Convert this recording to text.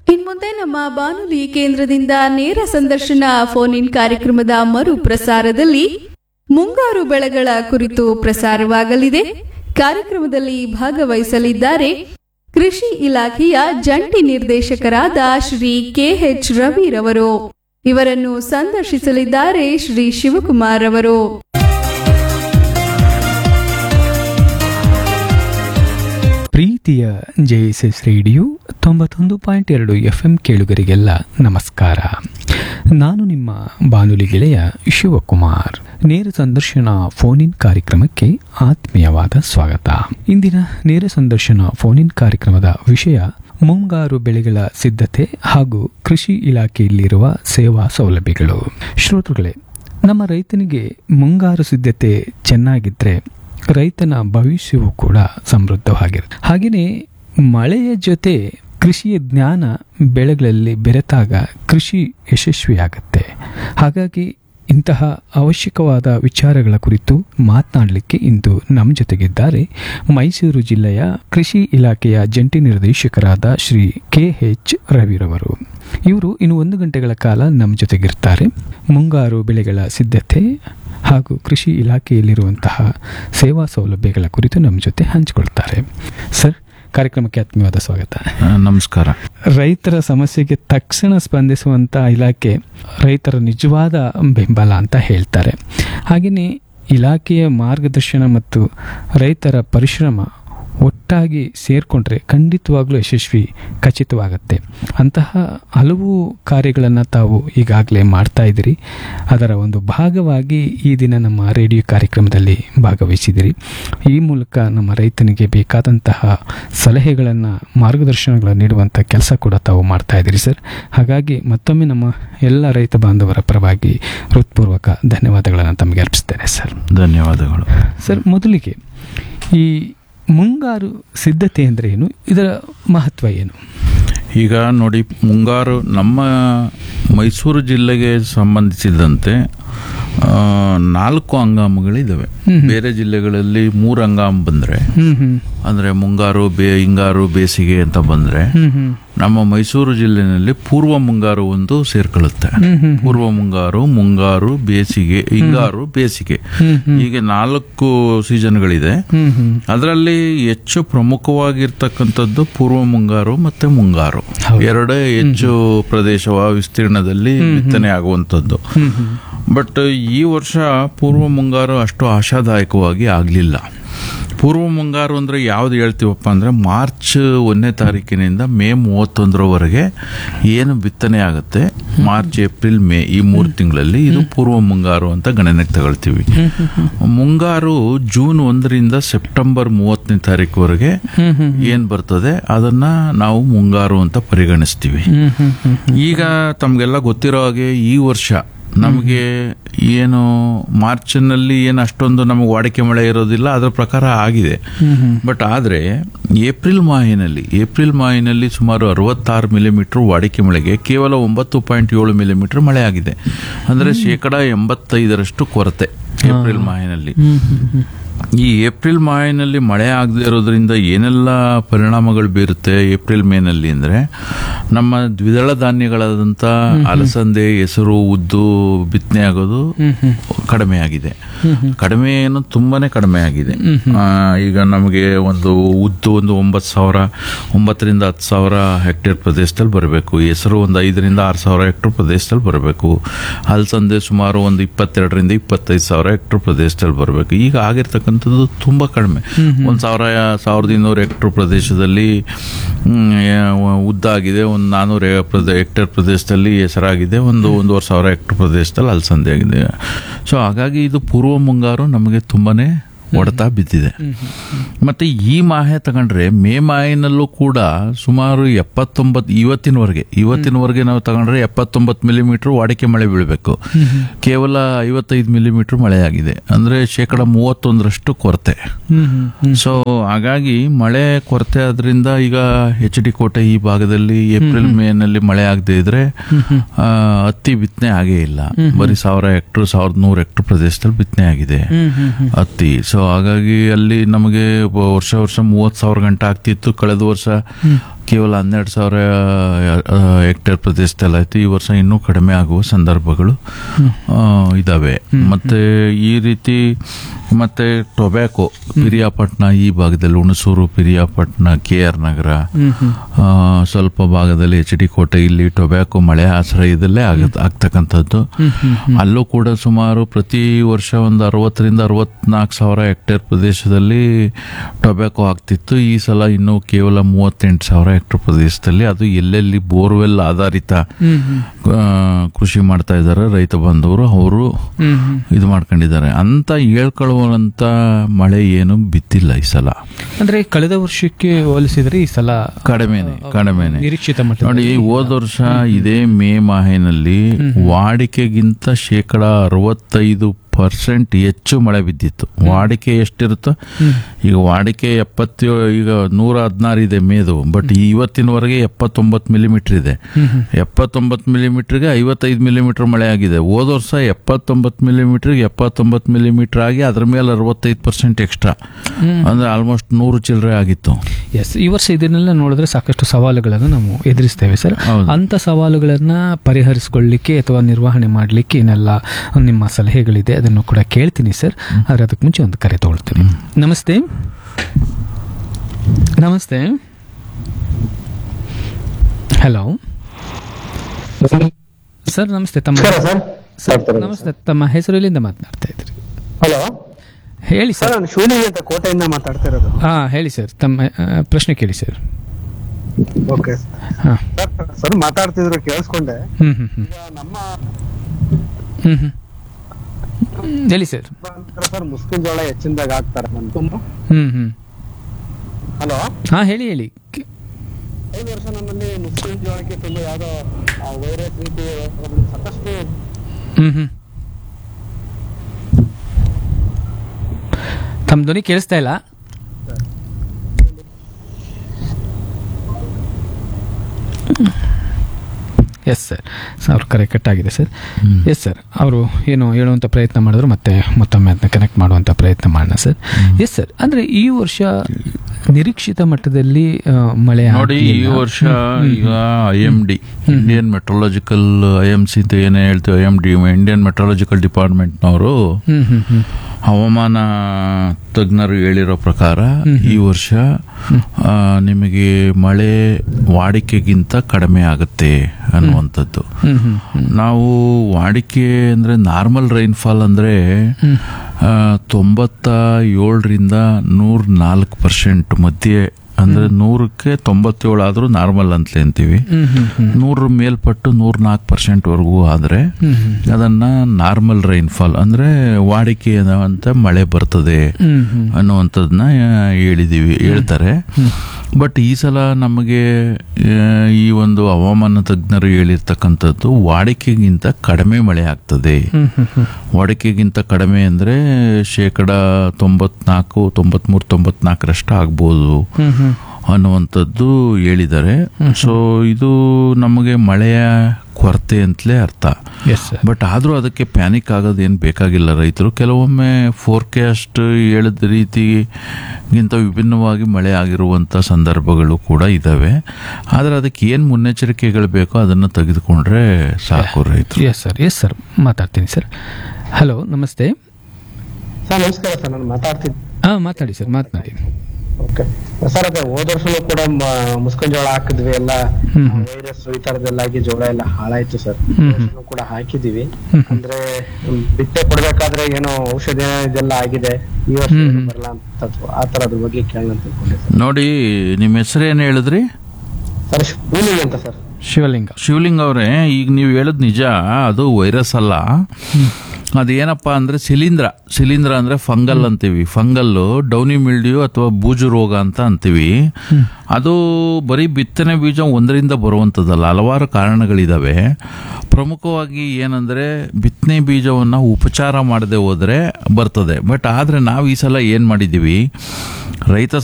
ಇನ್ಮುಂದೆ ನಮ್ಮ ಬಾನುಲಿ ಕೇಂದ್ರದಿಂದ ನೇರ ಸಂದರ್ಶನ ಫೋನ್ ಇನ್ ಕಾರ್ಯಕ್ರಮದ ಮರು ಪ್ರಸಾರದಲ್ಲಿ ಮುಂಗಾರು ಬೆಳೆಗಳ ಕುರಿತು ಪ್ರಸಾರವಾಗಲಿದೆ ಕಾರ್ಯಕ್ರಮದಲ್ಲಿ ಭಾಗವಹಿಸಲಿದ್ದಾರೆ ಕೃಷಿ ಇಲಾಖೆಯ ಜಂಟಿ ನಿರ್ದೇಶಕರಾದ ಶ್ರೀ ಕೆಎಚ್ ರವಿರವರು ಇವರನ್ನು ಸಂದರ್ಶಿಸಲಿದ್ದಾರೆ ಶ್ರೀ ಶಿವಕುಮಾರ್ ಅವರು ಪ್ರೀತಿಯ ಜೆಎಸ್ಎಸ್ ರೇಡಿಯೋ ತೊಂಬತ್ತೊಂದು ಪಾಯಿಂಟ್ ಎರಡು ಎಫ್ ಎಂ ಕೇಳುಗರಿಗೆಲ್ಲ ನಮಸ್ಕಾರ ನಾನು ನಿಮ್ಮ ಬಾನುಲಿ ಗೆಳೆಯ ಶಿವಕುಮಾರ್ ನೇರ ಸಂದರ್ಶನ ಫೋನ್ ಇನ್ ಕಾರ್ಯಕ್ರಮಕ್ಕೆ ಆತ್ಮೀಯವಾದ ಸ್ವಾಗತ ಇಂದಿನ ನೇರ ಸಂದರ್ಶನ ಫೋನ್ ಇನ್ ಕಾರ್ಯಕ್ರಮದ ವಿಷಯ ಮುಂಗಾರು ಬೆಳೆಗಳ ಸಿದ್ಧತೆ ಹಾಗೂ ಕೃಷಿ ಇಲಾಖೆಯಲ್ಲಿರುವ ಸೇವಾ ಸೌಲಭ್ಯಗಳು ಶ್ರೋತೃಗಳೇ ನಮ್ಮ ರೈತನಿಗೆ ಮುಂಗಾರು ಸಿದ್ಧತೆ ಚೆನ್ನಾಗಿದ್ರೆ ರೈತನ ಭವಿಷ್ಯವು ಕೂಡ ಸಮೃದ್ಧವಾಗಿರುತ್ತೆ ಹಾಗೆಯೇ ಮಳೆಯ ಜೊತೆ ಕೃಷಿಯ ಜ್ಞಾನ ಬೆಳೆಗಳಲ್ಲಿ ಬೆರೆತಾಗ ಕೃಷಿ ಯಶಸ್ವಿಯಾಗುತ್ತೆ ಹಾಗಾಗಿ ಇಂತಹ ಅವಶ್ಯಕವಾದ ವಿಚಾರಗಳ ಕುರಿತು ಮಾತನಾಡಲಿಕ್ಕೆ ಇಂದು ನಮ್ಮ ಜೊತೆಗಿದ್ದಾರೆ ಮೈಸೂರು ಜಿಲ್ಲೆಯ ಕೃಷಿ ಇಲಾಖೆಯ ಜಂಟಿ ನಿರ್ದೇಶಕರಾದ ಶ್ರೀ ಕೆ ಎಚ್ ರವಿರವರು ಇವರು ಇನ್ನು ಒಂದು ಗಂಟೆಗಳ ಕಾಲ ನಮ್ಮ ಜೊತೆಗಿರ್ತಾರೆ ಮುಂಗಾರು ಬೆಳೆಗಳ ಸಿದ್ಧತೆ ಹಾಗೂ ಕೃಷಿ ಇಲಾಖೆಯಲ್ಲಿರುವಂತಹ ಸೇವಾ ಸೌಲಭ್ಯಗಳ ಕುರಿತು ನಮ್ಮ ಜೊತೆ ಹಂಚಿಕೊಳ್ತಾರೆ ಸರ್ ಕಾರ್ಯಕ್ರಮಕ್ಕೆ ಆತ್ಮೀಯವಾದ ಸ್ವಾಗತ ಆ, ನಮಸ್ಕಾರ ರೈತರ ಸಮಸ್ಯೆಗೆ ತಕ್ಷಣ ಸ್ಪಂದಿಸುವಂಥ ಇಲಾಖೆ ರೈತರ ನಿಜವಾದ ಬೆಂಬಲ ಅಂತ ಹೇಳ್ತಾರೆ ಹಾಗೆಯೇ ಇಲಾಖೆಯ ಮಾರ್ಗದರ್ಶನ ಮತ್ತು ರೈತರ ಪರಿಶ್ರಮ ಒಟ್ಟಾಗಿ ಸೇರಿಕೊಂಡ್ರೆ ಖಂಡಿತವಾಗ್ಲೂ ಯಶಸ್ವಿ ಖಚಿತವಾಗುತ್ತೆ ಅಂತಹ ಹಲವು ಕಾರ್ಯಗಳನ್ನು ತಾವು ಈಗಾಗಲೇ ಮಾಡ್ತಾ ಇದ್ದೀರಿ ಅದರ ಒಂದು ಭಾಗವಾಗಿ ಈ ದಿನ ನಮ್ಮ ರೇಡಿಯೋ ಕಾರ್ಯಕ್ರಮದಲ್ಲಿ ಭಾಗವಹಿಸಿದಿರಿ ಈ ಮೂಲಕ ನಮ್ಮ ರೈತನಿಗೆ ಬೇಕಾದಂತಹ ಸಲಹೆಗಳನ್ನು ಮಾರ್ಗದರ್ಶನಗಳನ್ನು ನೀಡುವಂಥ ಕೆಲಸ ಕೂಡ ತಾವು ಮಾಡ್ತಾ ಇದ್ದೀರಿ ಸರ್ ಹಾಗಾಗಿ ಮತ್ತೊಮ್ಮೆ ನಮ್ಮ ಎಲ್ಲ ರೈತ ಬಾಂಧವರ ಪರವಾಗಿ ಹೃತ್ಪೂರ್ವಕ ಧನ್ಯವಾದಗಳನ್ನು ತಮಗೆ ಅರ್ಪಿಸ್ತೇನೆ ಸರ್ ಧನ್ಯವಾದಗಳು ಸರ್ ಮೊದಲಿಗೆ ಈ ಮುಂಗಾರು ಸಿದ್ಧತೆ ಅಂದರೆ ಏನು ಇದರ ಮಹತ್ವ ಏನು ಈಗ ನೋಡಿ ಮುಂಗಾರು ನಮ್ಮ ಮೈಸೂರು ಜಿಲ್ಲೆಗೆ ಸಂಬಂಧಿಸಿದಂತೆ ಆ, ನಾಲ್ಕು ಹಂಗಾಮುಗಳಿದ್ದಾವೆ ಬೇರೆ ಜಿಲ್ಲೆಗಳಲ್ಲಿ ಮೂರು ಹಂಗಾಮ ಬಂದರೆ ಹ್ಮ್ ಹ್ಮ್ ಅಂದರೆ ಮುಂಗಾರು ಬೇ ಹಿಂಗಾರು ಬೇಸಿಗೆ ಅಂತ ಬಂದರೆ ಹ್ಮ್ ಹ್ಮ್ ನಮ್ಮ ಮೈಸೂರು ಜಿಲ್ಲೆಯಲ್ಲಿ ಪೂರ್ವ ಮುಂಗಾರು ಒಂದು ಸೇರ್ಕೊಳ್ಳುತ್ತೆ ಪೂರ್ವ ಮುಂಗಾರು ಮುಂಗಾರು ಬೇಸಿಗೆ ಹಿಂಗಾರು ಬೇಸಿಗೆ ಹೀಗೆ ನಾಲ್ಕು ಸೀಸನ್ಗಳಿದೆ ಹ್ಮ್ ಹ್ಮ್ ಅದರಲ್ಲಿ ಹೆಚ್ಚು ಪ್ರಮುಖವಾಗಿರ್ತಕ್ಕಂಥದ್ದು ಪೂರ್ವ ಮುಂಗಾರು ಮತ್ತೆ ಮುಂಗಾರು ಎರಡೇ ಹೆಚ್ಚು ಪ್ರದೇಶವ ವಿಸ್ತೀರ್ಣದಲ್ಲಿ ಬಿತ್ತನೆ ಆಗುವಂಥದ್ದು ಬಟ್ ಈ ವರ್ಷ ಪೂರ್ವ ಮುಂಗಾರು ಅಷ್ಟು ಆಶಾದಾಯಕವಾಗಿ ಆಗಲಿಲ್ಲ ಪೂರ್ವ ಮುಂಗಾರು ಅಂದ್ರೆ ಯಾವ್ದು ಹೇಳ್ತೀವಪ್ಪ ಅಂದ್ರೆ ಮಾರ್ಚ್ ಒಂದನೇ ತಾರೀಕಿನಿಂದ ಮೇ ಮೂವತ್ತೊಂದರವರೆಗೆ ಏನು ಬಿತ್ತನೆ ಆಗುತ್ತೆ ಮಾರ್ಚ್ ಏಪ್ರಿಲ್ ಮೇ ಈ ಮೂರು ತಿಂಗಳಲ್ಲಿ ಇದು ಪೂರ್ವ ಮುಂಗಾರು ಅಂತ ಗಣನೆಗೆ ತಗೊಳ್ತೀವಿ ಮುಂಗಾರು ಜೂನ್ ಒಂದರಿಂದ ಸೆಪ್ಟೆಂಬರ್ ಮೂವತ್ತನೇ ತಾರೀಕುವರೆಗೆ ಏನ್ ಬರ್ತದೆ ಅದನ್ನ ನಾವು ಮುಂಗಾರು ಅಂತ ಪರಿಗಣಿಸ್ತೀವಿ ಈಗ ತಮ್ಗೆಲ್ಲ ಗೊತ್ತಿರೋ ಹಾಗೆ ಈ ವರ್ಷ ನಮಗೆ ಏನು ಮಾರ್ಚ್ನಲ್ಲಿ ಏನು ಅಷ್ಟೊಂದು ನಮಗೆ ವಾಡಿಕೆ ಮಳೆ ಇರೋದಿಲ್ಲ ಅದರ ಪ್ರಕಾರ ಆಗಿದೆ ಬಟ್ ಆದರೆ ಏಪ್ರಿಲ್ ಮಾಹಿನಲ್ಲಿ ಏಪ್ರಿಲ್ ಮಾಹಿನಲ್ಲಿ ಸುಮಾರು ಅರವತ್ತಾರು ಮಿಲಿಮೀಟರ್ ವಾಡಿಕೆ ಮಳೆಗೆ ಕೇವಲ ಒಂಬತ್ತು ಪಾಯಿಂಟ್ ಏಳು ಮಿಲಿಮೀಟರ್ ಮಳೆ ಆಗಿದೆ ಅಂದರೆ ಶೇಕಡ ಎಂಬತ್ತೈದರಷ್ಟು ಕೊರತೆ ಏಪ್ರಿಲ್ ಮಾಹಿನಲ್ಲಿ ಈ ಏಪ್ರಿಲ್ ಮಾಹಿನಲ್ಲಿ ಮಳೆ ಆಗದೆ ಇರೋದ್ರಿಂದ ಏನೆಲ್ಲ ಪರಿಣಾಮಗಳು ಬೀರುತ್ತೆ ಏಪ್ರಿಲ್ ಮೇನಲ್ಲಿ ಅಂದ್ರೆ ನಮ್ಮ ದ್ವಿದಳ ಧಾನ್ಯಗಳಾದಂಥ ಅಲಸಂದೆ ಹೆಸರು ಉದ್ದು ಬಿತ್ತನೆ ಆಗೋದು ಕಡಿಮೆ ಆಗಿದೆ ಕಡಿಮೆ ಏನು ತುಂಬಾನೇ ಕಡಿಮೆ ಆಗಿದೆ ಆ, ಈಗ ನಮಗೆ ಒಂದು ಉದ್ದು ಒಂದು ಒಂಬತ್ತು ಸಾವಿರ ಒಂಬತ್ತರಿಂದ ಹತ್ತು ಸಾವಿರ ಹೆಕ್ಟೇರ್ ಪ್ರದೇಶದಲ್ಲಿ ಬರಬೇಕು ಹೆಸರು ಒಂದು ಐದರಿಂದ ಆರು ಸಾವಿರ ಹೆಕ್ಟೇರ್ ಪ್ರದೇಶದಲ್ಲಿ ಬರಬೇಕು ಅಲಸಂದೆ ಸುಮಾರು ಒಂದು ಇಪ್ಪತ್ತೆರಡರಿಂದ ಇಪ್ಪತ್ತೈದು ಸಾವಿರ ಹೆಕ್ಟೇರ್ ಪ್ರದೇಶದಲ್ಲಿ ಬರಬೇಕು ಈಗ ಆಗಿರ್ತಕ್ಕಂಥದ್ದು ತುಂಬಾ ಕಡಿಮೆ ಒಂದು ಸಾವಿರ ಸಾವಿರದ ಇನ್ನೂರು ಹೆಕ್ಟೇರ್ ಪ್ರದೇಶದಲ್ಲಿ ಮ್, ಯಾ- ಉದ್ದ ಆಗಿದೆ ಒಂದು ನಾನ್ನೂರು ಹೆಕ್ಟೇರ್ ಪ್ರದೇಶದಲ್ಲಿ ಹೆಸರಾಗಿದೆ ಒಂದು ಒಂದೂವರೆ ಸಾವಿರ ಹೆಕ್ಟೇರ್ ಪ್ರದೇಶದಲ್ಲಿ ಅಲಸಂದೆ ಆಗಿದೆ ಸೊ ಹಾಗಾಗಿ ಇದು ಪೂರ್ವ ಮುಂಗಾರು ನಮಗೆ ತುಂಬಾನೇ ಹೊಡೆತ ಬಿದ್ದಿದೆ ಮತ್ತೆ ಈ ಮಾಹೆ ತಗೊಂಡ್ರೆ ಮೇ ಮಾಹಿನಲ್ಲೂ ಕೂಡ ಸುಮಾರು ಎಪ್ಪತ್ತೊಂಬತ್ತು ಇವತ್ತಿನವರೆಗೆ ಇವತ್ತಿನವರೆಗೆ ನಾವು ತಗೊಂಡ್ರೆ ಎಪ್ಪತ್ತೊಂಬತ್ತು ಮಿಲಿಮೀಟರ್ ವಾಡಿಕೆ ಮಳೆ ಬೀಳಬೇಕು ಕೇವಲ ಐವತ್ತೈದು ಮಿಲಿಮೀಟರ್ ಮಳೆ ಆಗಿದೆ ಅಂದ್ರೆ ಶೇಕಡ ಮೂವತ್ತೊಂದರಷ್ಟು ಕೊರತೆ ಸೊ ಹಾಗಾಗಿ ಮಳೆ ಕೊರತೆ ಆದ್ರಿಂದ ಈಗ ಎಚ್ ಡಿ ಕೋಟೆ ಈ ಭಾಗದಲ್ಲಿ ಏಪ್ರಿಲ್ ಮೇನಲ್ಲಿ ಮಳೆ ಆಗದೆ ಇದ್ರೆ ಆ, ಹತ್ತಿ ಬಿತ್ತನೆ ಆಗೇ ಇಲ್ಲ ಬರೀ ಸಾವಿರ ಹೆಕ್ಟರ್ ಸಾವಿರದ ನೂರು ಹೆಕ್ಟರ್ ಪ್ರದೇಶದಲ್ಲಿ ಬಿತ್ತನೆ ಆಗಿದೆ ಹತ್ತಿ ಸೊ ಹಾಗಾಗಿ ಅಲ್ಲಿ ನಮಗೆ ಬ- ವರ್ಷ ವರ್ಷ ಮೂವತ್ತು ಸಾವಿರ ಗಂಟೆ ಆಗ್ತಿತ್ತು ಕಳೆದ ವರ್ಷ ಕೇವಲ ಹನ್ನೆರಡು ಸಾವಿರ ಹೆಕ್ಟೇರ್ ಪ್ರದೇಶದಲ್ಲಿ ಆಯ್ತು ಈ ವರ್ಷ ಇನ್ನೂ ಕಡಿಮೆ ಆಗುವ ಸಂದರ್ಭಗಳು ಆ, ಇದಾವೆ ಮತ್ತೆ ಈ ರೀತಿ ಮತ್ತೆ ಟೊಬ್ಯಾಕೊ ಪಿರಿಯಾಪಟ್ಟಣ ಈ ಭಾಗದಲ್ಲಿ ಹುಣಸೂರು ಪಿರಿಯಾಪಟ್ಟಣ ಕೆ ಆರ್ ನಗರ ಆ, ಸ್ವಲ್ಪ ಭಾಗದಲ್ಲಿ ಎಚ್ ಡಿ ಕೋಟೆ ಇಲ್ಲಿ ಟೊಬ್ಯಾಕೊ ಮಳೆ ಆಶ್ರಯದಲ್ಲೇ ಆಗ ಆಗ್ತಕ್ಕಂಥದ್ದು ಅಲ್ಲೂ ಕೂಡ ಸುಮಾರು ಪ್ರತಿ ವರ್ಷ ಒಂದು ಅರವತ್ತರಿಂದ ಅರವತ್ನಾಲ್ಕು ಸಾವಿರ ಹೆಕ್ಟೇರ್ ಪ್ರದೇಶದಲ್ಲಿ ಟೊಬ್ಯಾಕೊ ಆಗ್ತಿತ್ತು ಈ ಸಲ ಇನ್ನೂ ಕೇವಲ ಮೂವತ್ತೆಂಟು ಸಾವಿರ ಹೆಕ್ಟೇರ್ ಪ್ರದೇಶದಲ್ಲಿ ಅದು ಎಲ್ಲೆಲ್ಲಿ ಬೋರ್ವೆಲ್ ಆಧಾರಿತ ಆ, ಕೃಷಿ ಮಾಡ್ತಾ ಇದ್ದಾರೆ ರೈತ ಬಾಂಧವರು ಅವರು ಇದು ಮಾಡ್ಕೊಂಡಿದ್ದಾರೆ ಅಂತ ಹೇಳ್ಕೊಳ್ಳುವಂತ ಮಳೆ ಏನು ಬಿತ್ತಿಲ್ಲ ಈ ಸಲ ಅಂದ್ರೆ ಕಳೆದ ವರ್ಷಕ್ಕೆ ಹೋಲಿಸಿದ್ರೆ ಈ ಸಲ ಕಡಿಮೆನೆ ಕಡಿಮೆನೆ ನಿರೀಕ್ಷಿತ ಮಟ್ಟ ನೋಡಿ ಹೋದ ವರ್ಷ ಇದೇ ಮೇ ಮಾಹೆನಲ್ಲಿ ವಾಡಿಕೆಗಿಂತ ಶೇಕಡ ಅರವತ್ತೈದು ಪರ್ಸೆಂಟ್ ಹೆಚ್ಚು ಮಳೆ ಬಿದ್ದಿತ್ತು ವಾಡಿಕೆ ಎಷ್ಟಿರುತ್ತೋ ಈಗ ವಾಡಿಕೆ ಎಪ್ಪತ್ತೇಳು ಈಗ ನೂರ ಹದಿನಾರು ಇದೆ ಮೇದು ಬಟ್ ಇವತ್ತಿನವರೆಗೆ ಎಪ್ಪತ್ತೊಂಬತ್ತು ಮಿಲಿಮೀಟರ್ ಇದೆ ಎಪ್ಪತ್ತೊಂಬತ್ತು ಮಿಲಿಮೀಟರ್ಗೆ ಐವತ್ತೈದು ಮಿಲಿಮೀಟರ್ ಮಳೆ ಆಗಿದೆ ಹೋದ ವರ್ಷ ಎಪ್ಪತ್ತೊಂಬತ್ತು ಮಿಲಿಮೀಟರ್ಗೆ ಎಪ್ಪತ್ತೊಂಬತ್ತು ಮಿಲಿಮೀಟರ್ ಆಗಿ ಅದ್ರ ಮೇಲೆ ಅರವತ್ತೈದು ಪರ್ಸೆಂಟ್ ಎಕ್ಸ್ಟ್ರಾ ಅಂದ್ರೆ ಆಲ್ಮೋಸ್ಟ್ ನೂರು ಚಿಲ್ಲರೆ ಆಗಿತ್ತು ಎಸ್ ಈ ವರ್ಷ ಇದನ್ನೆಲ್ಲ ನೋಡಿದ್ರೆ ಸಾಕಷ್ಟು ಸವಾಲುಗಳನ್ನು ನಾವು ಎದುರಿಸ್ತೇವೆ ಸರ್ ಹೌದು. ಅಂತ ಸವಾಲುಗಳನ್ನ ಪರಿಹರಿಸಿಕೊಳ್ಳಿಕ್ಕೆ ಅಥವಾ ನಿರ್ವಹಣೆ ಮಾಡಲಿಕ್ಕೆ ಏನೆಲ್ಲ ನಿಮ್ಮ ಸಲಹೆಗಳಿದೆ ಅದನ್ನು ಕೂಡ ಕೇಳ್ತೀನಿ ಸರ್ ಆದರೆ ಅದಕ್ಕೆ ಮುಂಚೆ ಒಂದು ಕರೆ ತಗೊಳ್ತೀನಿ ನಮಸ್ತೆ ನಮಸ್ತೆ ಹಲೋ ಸರ್ ನಮಸ್ತೆ ತಮ್ಮ ಸರ್ ಸರ್ ನಮಸ್ತೆ ತಮ್ಮ ಹೆಸರು ಎಲ್ಲಿಂದ ಮಾತನಾಡ್ತಾ ಇದ್ರಿ ಹಲೋ ಹೇಳಿ ಸರ್ ಸರ್ ನಾನು ಶಿವಲಿಂಗ ಅಂತ ಕೋಟೆಯಿಂದ ಮಾತಾಡ್ತಾ ಇರೋದು ಹಾ ಹೇಳಿ ಸರ್ ತಮ್ಮ ಆ, ಪ್ರಶ್ನೆ ಕೇಳಿ ಸರ್ ಓಕೆ ಹಾ ಸರ್ ಸರ್ ಮಾತಾಡ್ತಿದ್ರು ಕೇಳಿಸ್ಕೊಂಡೆ ಹ್ಮ್ ಹ್ಮ್ ಹ್ಮ್ ಈಗ ನಮ್ಮ ಹ್ಮ್ ಹ್ಮ್ ಹೇಳಿ ಸರ್ ಬಂದ್ರೆ ಸರ್ ಮುಸ್ಕಿನ್ ಜೋಳ ಹೆಚ್ಚಿನದಾಗ ಹಾಕ್ತಾರೆ ಬಂತು ಹ್ಮ್ ಹ್ಮ್ ಹಲೋ ಹಾ ಹೇಳಿ ಹೇಳಿ ಕೆ- ಐದು ವರ್ಷ ನಮ್ಮಲ್ಲಿ ಮುಸ್ಕಿನ್ ಜೋಳಕ್ಕೆ ತುಂಬಾ ಯಾವ್ದೋ ವೈರಸ್ ರೀತಿ ಸಾಕಷ್ಟು ಹ್ಮ್ ಹ್ಮ್ ತಮ್ಮ ಧ್ವನಿ ಕೇಳಿಸ್ತಾ ಇಲ್ಲ ಎಸ್ ಸರ್ ಅವ್ರ ಕರೆ ಕಟ್ಟಾಗಿದೆ ಸರ್ ಎಸ್ ಸರ್ ಅವರು ಏನು ಹೇಳುವಂಥ ಪ್ರಯತ್ನ ಮಾಡಿದ್ರು ಮತ್ತೆ ಮತ್ತೊಮ್ಮೆ ಅದನ್ನ ಕನೆಕ್ಟ್ ಮಾಡುವಂಥ ಪ್ರಯತ್ನ ಮಾಡೋಣ ಸರ್ ಎಸ್ ಸರ್ ಅಂದರೆ ಈ ವರ್ಷ ನಿರೀಕ್ಷಿತ ಮಟ್ಟದಲ್ಲಿ ಆ, ಮಳೆ ನೋಡಿ ಈ ಆಗ್ಲಿಲ್ಲ. ವರ್ಷ ಈಗ I M D Indian meteorological I M C ಅಂತ ಏನೇ ಹೇಳ್ತೀವಿ I M D Indian meteorological ಡಿಪಾರ್ಟ್ಮೆಂಟ್ನವರು ಹ್ಮ್ ಹ್ಮ್ ಹ್ಮ್ ಹವಾಮಾನ ತಜ್ಞರು ಹೇಳಿರೋ ಪ್ರಕಾರ ಈ ವರ್ಷ ಆ, ನಿಮಗೆ ಮಳೆ ವಾಡಿಕೆಗಿಂತ ಕಡಿಮೆ ಆಗುತ್ತೆ ಅನ್ನುವಂಥದ್ದು ಹ್ಮ್ ಹ್ಮ್ ಹ್ಮ್ ನಾವು ವಾಡಿಕೆ ಅಂದ್ರೆ ನಾರ್ಮಲ್ ರೈನ್ಫಾಲ್ ಅಂದ್ರೆ ಆ, ತೊಂಬತ್ತ ಏಳರಿಂದ ನೂರ ನಾಲ್ಕು ಪರ್ಸೆಂಟ್ ಮಧ್ಯೆ ಅಂದ್ರೆ ನೂರಕ್ಕೆ ತೊಂಬತ್ತೇಳು ಆದ್ರೂ ನಾರ್ಮಲ್ ಅಂತಲೇ ಅಂತೀವಿ ಹ್ಮ್ ಹ್ಮ್ ಹ್ಮ್ ನೂರ ಮೇಲ್ಪಟ್ಟು ನೂರ ನಾಲ್ಕು ಪರ್ಸೆಂಟ್ ವರೆಗೂ ಆದ್ರೆ ಹ್ಮ್ ಹ್ಮ್ ಅದನ್ನ ನಾರ್ಮಲ್ ರೈನ್ಫಾಲ್ ಅಂದ್ರೆ ವಾಡಿಕೆ ಅಂತ ಮಳೆ ಬರ್ತದೆ ಹ್ಮ್ ಹ್ಮ್ ಅನ್ನುವಂಥದ್ದನ್ನ ಆ, ಹೇಳಿದೀವಿ ಹೇಳ್ತಾರೆ ಬಟ್ ಈ ಸಲ ನಮಗೆ ಆ, ಈ ಒಂದು ಹವಾಮಾನ ತಜ್ಞರು ಹೇಳಿರ್ತಕ್ಕಂಥದ್ದು ವಾಡಿಕೆಗಿಂತ ಕಡಿಮೆ ಮಳೆ ಆಗ್ತದೆ ಹ್ಮ್ ಹ್ಮ್ ಹ್ಮ್ ವಾಡಿಕೆಗಿಂತ ಕಡಿಮೆ ಅಂದ್ರೆ ಶೇಕಡ ತೊಂಬತ್ನಾಲ್ಕು ತೊಂಬತ್ಮೂರು ತೊಂಬತ್ನಾಲ್ಕರಷ್ಟು ಆಗ್ಬೋದು ಹ್ಮ್ ಹ್ಮ್ ಅನ್ನುವಂಥದ್ದು ಹೇಳಿದ್ದಾರೆ ಸೊ ಇದು ನಮಗೆ ಮಳೆಯ ಕೊರತೆ ಅಂತಲೇ ಅರ್ಥ ಎಸ್ ಸರ್ ಬಟ್ ಆದರೂ ಅದಕ್ಕೆ ಪ್ಯಾನಿಕ್ ಆಗೋದೇನು ಬೇಕಾಗಿಲ್ಲ ರೈತರು ಕೆಲವೊಮ್ಮೆ ಫೋರ್ಕಾಸ್ಟ್ ಹೇಳಿದ ರೀತಿಗಿಂತ ವಿಭಿನ್ನವಾಗಿ ಮಳೆ ಆಗಿರುವಂಥ ಸಂದರ್ಭಗಳು ಕೂಡ ಇದ್ದಾವೆ ಆದರೆ ಅದಕ್ಕೆ ಏನು ಮುನ್ನೆಚ್ಚರಿಕೆಗಳು ಬೇಕೋ ಅದನ್ನು ತೆಗೆದುಕೊಂಡ್ರೆ ಸಾಕು ರೈತರು ಎಸ್ ಸರ್ ಎಸ್ ಸರ್ ಮಾತಾಡ್ತೀನಿ ಸರ್ ಹಲೋ ನಮಸ್ತೆ ಸರ್ ನಮಸ್ಕಾರ ಸರ್ ನಾನು ಮಾತಾಡ್ತಿದ್ದೆ ಹಾಂ ಮಾತಾಡಿ ಸರ್ ಮಾತನಾಡಿ ಓಕೆ ಸರ್ ಅದೇ ಹೋದ ವರ್ಷನೂ ಕೂಡ ಮ- ಮುಸ್ಕಿನ್ ಜೋಳ ಹಾಕಿದ್ವಿ ಎಲ್ಲ ಹ್ಮ್ ಹ್ಮ್. ವೈರಸ್ ಈ ತರದೆಲ್ಲಾಗಿ ಜೋಳ ಎಲ್ಲ ಹಾಳಾಯ್ತು ಸರ್ ಹ್ಮ್ ಹ್ಮ್. ವರ್ಷನೂ ಕೂಡ ಹಾಕಿದೀವಿ ಹ್ಮ್ ಹ್ಮ್. ಅಂದ್ರೆ ಹ್ಮ್, ಬಿತ್ತೆ ಕೊಡ್ಬೇಕಾದ್ರೆ ಏನೋ ಔಷಧಿ ಇದೆಲ್ಲ ಆಗಿದೆ ಈ ವರ್ಷ ಹ್ಮ್ ಏನು ಹ್ಮ್. ಬರಲ್ಲ ಅಂತ ಆ ತರ ಅದ್ರ ಬಗ್ಗೆ ಕೇಳೋಣ ಅಂತ ತಿಳ್ಕೊಂಡೆ ಸರ್ ನೋಡಿ ನಿಮ್ಮ ಹೆಸರು ಏನು ಹೇಳಿದ್ರಿ ಸರ್ ಶಿವಲಿಂಗ್ ಅಂತ ಸರ್ ಶಿವಲಿಂಗ ಶಿವಲಿಂಗ್ ಅವರೇ ಈಗ ನೀವು ಹೇಳೋದು ನಿಜ ಅದು ವೈರಸ್ ಅಲ್ಲ ಅದೇನಪ್ಪ ಅಂದ್ರೆ ಶಿಲೀಂಧ್ರ ಶಿಲೀಂಧ್ರ ಅಂದ್ರೆ ಫಂಗಲ್ ಅಂತೀವಿ ಫಂಗಲ್ಲು ಡೌನಿ ಮಿಲ್ಡಿಯು ಅಥವಾ ಬೂಜು ರೋಗ ಅಂತ ಅಂತೀವಿ ಅದು ಬರೀ ಬಿತ್ತನೆ ಬೀಜ ಒಂದರಿಂದ ಬರುವಂಥದ್ದಲ್ಲ ಹಲವಾರು ಕಾರಣಗಳಿದಾವೆ ಪ್ರಮುಖವಾಗಿ ಏನಂದ್ರೆ ಬಿತ್ತನೆ ಬೀಜವನ್ನ ಉಪಚಾರ ಮಾಡದೆ ಹೋದ್ರೆ ಬರ್ತದೆ ಬಟ್ ಆದ್ರೆ ನಾವು ಈ ಸಲ ಏನ್ ಮಾಡಿದೀವಿ ರೈತ